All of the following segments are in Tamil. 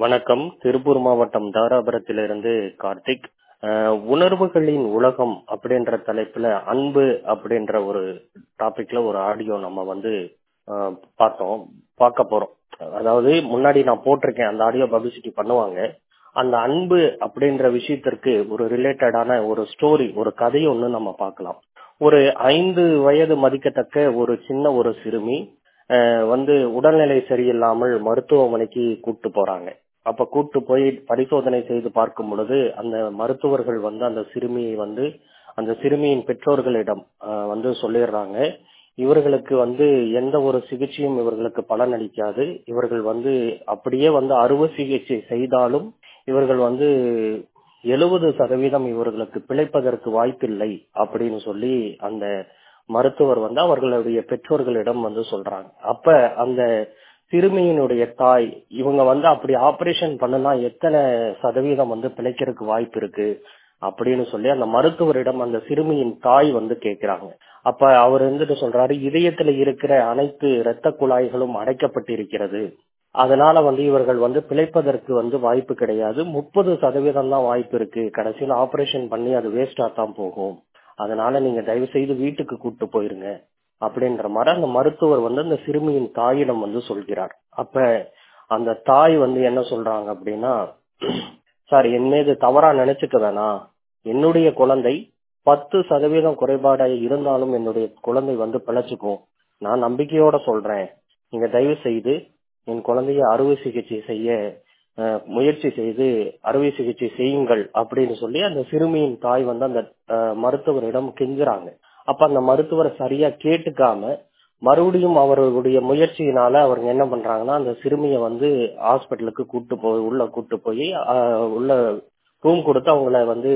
வணக்கம் திருப்பூர் மாவட்டம் தாராபுரத்திலிருந்து கார்த்திக் அஹ், உணர்வுகளின் உலகம் அப்படின்ற தலைப்புல அன்பு அப்படின்ற ஒரு டாபிக்ல ஒரு ஆடியோ நம்ம வந்து அஹ், பார்த்தோம் பார்க்க போறோம் அதாவது முன்னாடி நான் போட்டிருக்கேன் அந்த ஆடியோ பப்ளிசிட்டி பண்ணுவாங்க அந்த அன்பு அப்படின்ற விஷயத்திற்கு ஒரு ரிலேட்டடான ஒரு ஸ்டோரி ஒரு கதை ஒண்ணு நம்ம பார்க்கலாம் ஒரு ஐந்து வயது மதிக்கத்தக்க ஒரு சின்ன ஒரு சிறுமி அஹ், வந்து உடல்நிலை சரியில்லாமல் மருத்துவமனைக்கு கூட்டு போறாங்க அப்ப கூட்டு போய் பரிசோதனை செய்து பார்க்கும் பொழுது அந்த மருத்துவர்கள் வந்து அந்த சிறுமியை வந்து அந்த சிறுமியின் பெற்றோர்களிடம் அஹ், வந்து சொல்லிடுறாங்க இவர்களுக்கு வந்து எந்த ஒரு சிகிச்சையும் இவர்களுக்கு பலன் அளிக்காது இவர்கள் வந்து அப்படியே வந்து அறுவை சிகிச்சை செய்தாலும் இவர்கள் வந்து எழுபது சதவீதம் இவர்களுக்கு பிழைப்பதற்கு வாய்ப்பில்லை அப்படின்னு சொல்லி அந்த மருத்துவர் வந்து அவர்களுடைய பெற்றோர்களிடம் வந்து சொல்றாங்க அப்ப அந்த சிறுமியினுடைய தாய் இவங்க வந்து அப்படி ஆபரேஷன் பண்ணுனா எத்தனை சதவீதம் வந்து பிழைக்கிறதுக்கு வாய்ப்பு இருக்கு அப்படின்னு சொல்லி அந்த மருத்துவரிடம் அந்த சிறுமியின் தாய் வந்து கேக்குறாங்க அப்ப அவர் வந்துட்டு சொல்றாரு இதயத்துல இருக்கிற அனைத்து இரத்த குழாய்களும் அடைக்கப்பட்டிருக்கிறது அதனால வந்து இவர்கள் வந்து பிழைப்பதற்கு வந்து வாய்ப்பு கிடையாது முப்பது சதவீதம் தான் வாய்ப்பு இருக்கு கடைசியில் ஆபரேஷன் பண்ணி அது வேஸ்டா தான் போகும் அதனால நீங்க தயவு செய்து வீட்டுக்கு கூட்டு போயிருங்க அப்படின்ற மாதிரி அந்த மருத்துவர் வந்து அந்த சிறுமியின் தாயிடம் வந்து சொல்கிறார் அப்ப அந்த தாய் வந்து என்ன சொல்றாங்க அப்படின்னா சார் என் மீது தவறா நினைச்சுக்க வேணாம் என்னுடைய குழந்தை பத்து சதவீதம் குறைபாடாக இருந்தாலும் என்னுடைய குழந்தை வந்து பிழைச்சுக்கும் நான் நம்பிக்கையோட சொல்றேன் நீங்க தயவு செய்து என் குழந்தைய அறுவை சிகிச்சை செய்ய அஹ், முயற்சி செய்து அறுவை சிகிச்சை செய்யுங்கள் அப்படின்னு சொல்லி அந்த சிறுமியின் தாய் வந்து அந்த அஹ், மருத்துவரிடம் கெஞ்சுறாங்க அப்ப அந்த மருத்துவர் சரியா கேட்டுக்காம மறுபடியும் அவர்களுடைய முயற்சியினால அவங்க என்ன பண்றாங்கன்னா அந்த சிறுமியை வந்து ஹாஸ்பிட்டலுக்கு கூட்டு போய் உள்ள கூட்டு போய் அஹ், உள்ள ரூம் கொடுத்து அவங்கள வந்து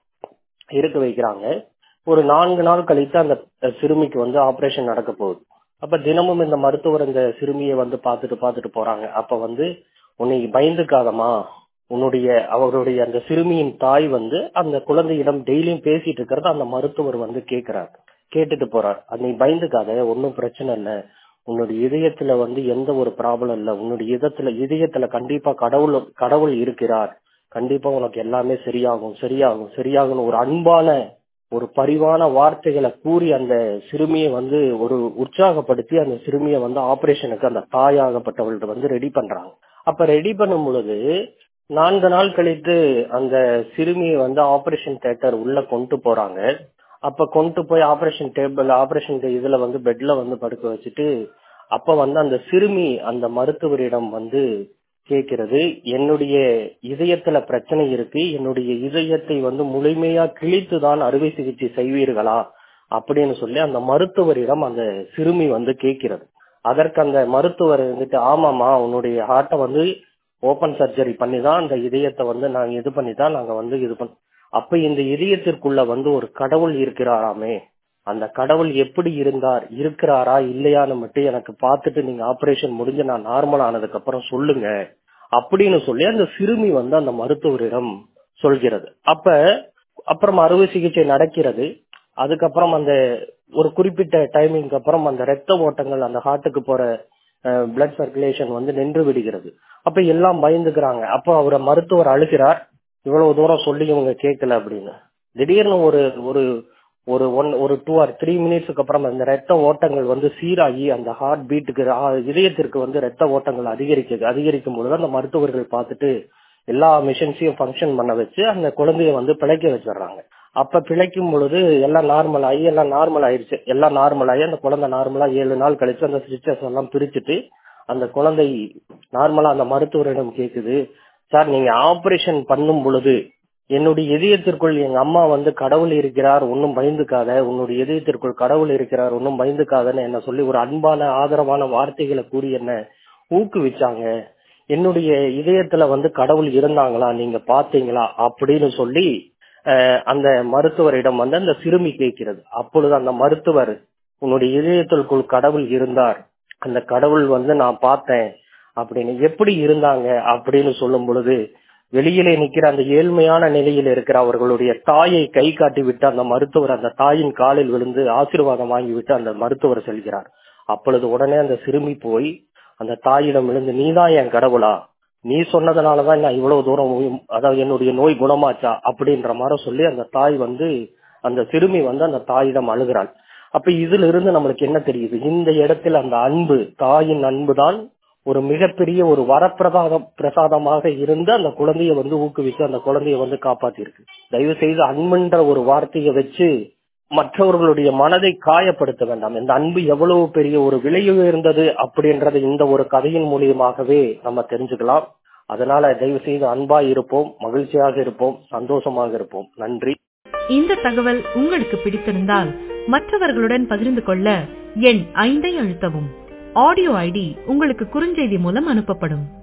இருக்க வைக்கிறாங்க ஒரு நான்கு நாள் கழித்து அந்த அஹ், சிறுமிக்கு வந்து ஆபரேஷன் நடக்க போகுது அப்ப தினமும் இந்த மருத்துவர் இந்த சிறுமியை வந்து பார்த்துட்டு பார்த்துட்டு போறாங்க அப்ப வந்து உன்னை பயந்துக்காதமா உன்னுடைய அவருடைய அந்த சிறுமியின் தாய் வந்து அந்த குழந்தையிடம் டெய்லியும் பேசிட்டு இருக்கிறத அந்த மருத்துவர் வந்து கேக்குறாரு கேட்டுட்டு போறார் அது நீ பயந்துக்காத ஒன்னும் பிரச்சனை இல்ல உன்னுடைய இதயத்துல வந்து எந்த ஒரு ப்ராப்ளம் இல்ல உன்னுடைய இதயத்துல இதயத்துல கண்டிப்பா கடவுள் கடவுள் இருக்கிறார் கண்டிப்பா உனக்கு எல்லாமே சரியாகும் சரியாகும் சரியாகும் ஒரு அன்பான ஒரு பரிவான வார்த்தைகளை கூறி அந்த சிறுமியை வந்து ஒரு உற்சாகப்படுத்தி அந்த சிறுமியை வந்து ஆபரேஷனுக்கு அந்த தாயாகப்பட்டவள்கிட்ட வந்து ரெடி பண்றாங்க அப்ப ரெடி பண்ணும் பொழுது நான்கு நாள் கழித்து அந்த சிறுமியை வந்து ஆபரேஷன் தியேட்டர் உள்ள கொண்டு போறாங்க அப்ப கொண்டு போய் ஆபரேஷன் டேபிள் ஆபரேஷன் இதுல வந்து பெட்ல வந்து படுக்க வச்சுட்டு அப்ப வந்து அந்த சிறுமி அந்த மருத்துவரிடம் வந்து கேக்குறது என்னுடைய இதயத்துல பிரச்சனை இருக்கு என்னுடைய இதயத்தை வந்து முழுமையா கிழித்து தான் அறுவை சிகிச்சை செய்வீர்களா அப்படின்னு சொல்லி அந்த மருத்துவரிடம் அந்த சிறுமி வந்து கேட்கிறது அதற்கு அந்த மருத்துவர் வந்துட்டு ஆமாமா உன்னுடைய ஹார்ட்டை வந்து ஓபன் சர்ஜரி பண்ணி தான் அந்த இதயத்தை வந்து நாங்க இது பண்ணி தான் நாங்க வந்து இது பண்ண அப்ப இந்த இதயத்திற்குள்ள வந்து ஒரு கடவுள் இருக்கிறாராமே அந்த கடவுள் எப்படி இருந்தார் இருக்கிறாரா இல்லையான்னு மட்டும் எனக்கு பார்த்துட்டு நீங்க ஆபரேஷன் முடிஞ்சு நான் நார்மல் ஆனதுக்கு அப்புறம் சொல்லுங்க அப்படின்னு சொல்லி அந்த சிறுமி வந்து அந்த மருத்துவரிடம் சொல்கிறது அப்ப அப்புறம் அறுவை சிகிச்சை நடக்கிறது அதுக்கப்புறம் அந்த ஒரு குறிப்பிட்ட டைமிங்க்கு அப்புறம் அந்த ரத்த ஓட்டங்கள் அந்த ஹார்ட்டுக்கு போற பிளட் சர்க்குலேஷன் வந்து நின்று விடுகிறது அப்ப எல்லாம் பயந்துக்கிறாங்க அப்போ அவரை மருத்துவர் அழுகிறார் இவ்வளவு தூரம் சொல்லி இவங்க கேட்கல அப்படின்னு திடீர்னு ஒரு ஒரு ஒரு ஒன் ஒரு டூ ஆர் த்ரீ மினிட்ஸ்க்கு அப்புறம் அந்த ரத்த ஓட்டங்கள் வந்து சீராகி அந்த ஹார்ட் பீட்டுக்கு இதயத்திற்கு வந்து ரத்த ஓட்டங்கள் அதிகரிக்க அதிகரிக்கும் பொழுது அந்த மருத்துவர்கள் பார்த்துட்டு எல்லா மிஷின்ஸையும் ஃபங்க்ஷன் பண்ண வச்சு அந்த குழந்தைய வந்து பிழைக்க வச்சிடுறாங்க அப்ப பிழைக்கும் பொழுது எல்லாம் நார்மல் ஆகி எல்லாம் நார்மல் ஆயிருச்சு எல்லாம் நார்மல் ஆகி அந்த குழந்தை நார்மலா ஏழு நாள் கழிச்சு அந்த ஸ்டிச்சஸ் எல்லாம் பிரிச்சுட்டு அந்த குழந்தை நார்மலா அந்த மருத்துவரிடம் கேக்குது சார் நீங்க ஆபரேஷன் பண்ணும் பொழுது என்னுடைய இதயத்திற்குள் எங்க அம்மா வந்து கடவுள் இருக்கிறார் ஒன்னும் பயந்துக்காத உன்னுடைய இதயத்திற்குள் கடவுள் இருக்கிறார் ஒன்னும் பயந்துக்காதன்னு என்ன சொல்லி ஒரு அன்பான ஆதரவான வார்த்தைகளை கூறி என்ன ஊக்குவிச்சாங்க என்னுடைய இதயத்துல வந்து கடவுள் இருந்தாங்களா நீங்க பாத்தீங்களா அப்படின்னு சொல்லி அஹ், அந்த மருத்துவரிடம் வந்து அந்த சிறுமி கேட்கிறது அப்பொழுது அந்த மருத்துவர் உன்னுடைய இதயத்திற்குள் கடவுள் இருந்தார் அந்த கடவுள் வந்து நான் பார்த்தேன் அப்படின்னு எப்படி இருந்தாங்க அப்படின்னு சொல்லும் பொழுது வெளியிலே நிக்கிற அந்த ஏழ்மையான நிலையில் இருக்கிற அவர்களுடைய தாயை கை காட்டி விட்டு அந்த மருத்துவர் அந்த தாயின் காலில் விழுந்து ஆசீர்வாதம் வாங்கிவிட்டு அந்த மருத்துவர் செல்கிறார் அப்பொழுது உடனே அந்த சிறுமி போய் அந்த தாயிடம் விழுந்து நீதான் என் கடவுளா நீ சொன்னதுனாலதான் நான் இவ்வளவு தூரம் உயி- அதாவது என்னுடைய நோய் குணமாச்சா அப்படின்ற மாதிரி சொல்லி அந்த தாய் வந்து அந்த சிறுமி வந்து அந்த தாயிடம் அழுகிறாள் அப்ப இதுல இருந்து நம்மளுக்கு என்ன தெரியுது இந்த இடத்துல அந்த அன்பு தாயின் அன்பு தான் ஒரு மிகப்பெரிய ஒரு வரப்பிரசாத பிரசாதமாக இருந்து அந்த குழந்தைய வந்து ஊக்குவித்து அந்த குழந்தைய வந்து காப்பாத்திருக்கு தயவு செய்து அன்புன்ற ஒரு வார்த்தையை வச்சு மற்றவர்களுடைய மனதை காயப்படுத்த வேண்டாம் இந்த அன்பு எவ்வளவு பெரிய ஒரு விலை உயர்ந்தது அப்படின்றத இந்த ஒரு கதையின் மூலியமாகவே நம்ம தெரிஞ்சுக்கலாம் அதனால தயவு செய்து அன்பா இருப்போம் மகிழ்ச்சியாக இருப்போம் சந்தோஷமாக இருப்போம் நன்றி இந்த தகவல் உங்களுக்கு பிடித்திருந்தால் மற்றவர்களுடன் பகிர்ந்து கொள்ள எண் ஐந்தை அழுத்தவும் ஆடியோ ஐடி உங்களுக்கு குறுஞ்செய்தி மூலம் அனுப்பப்படும்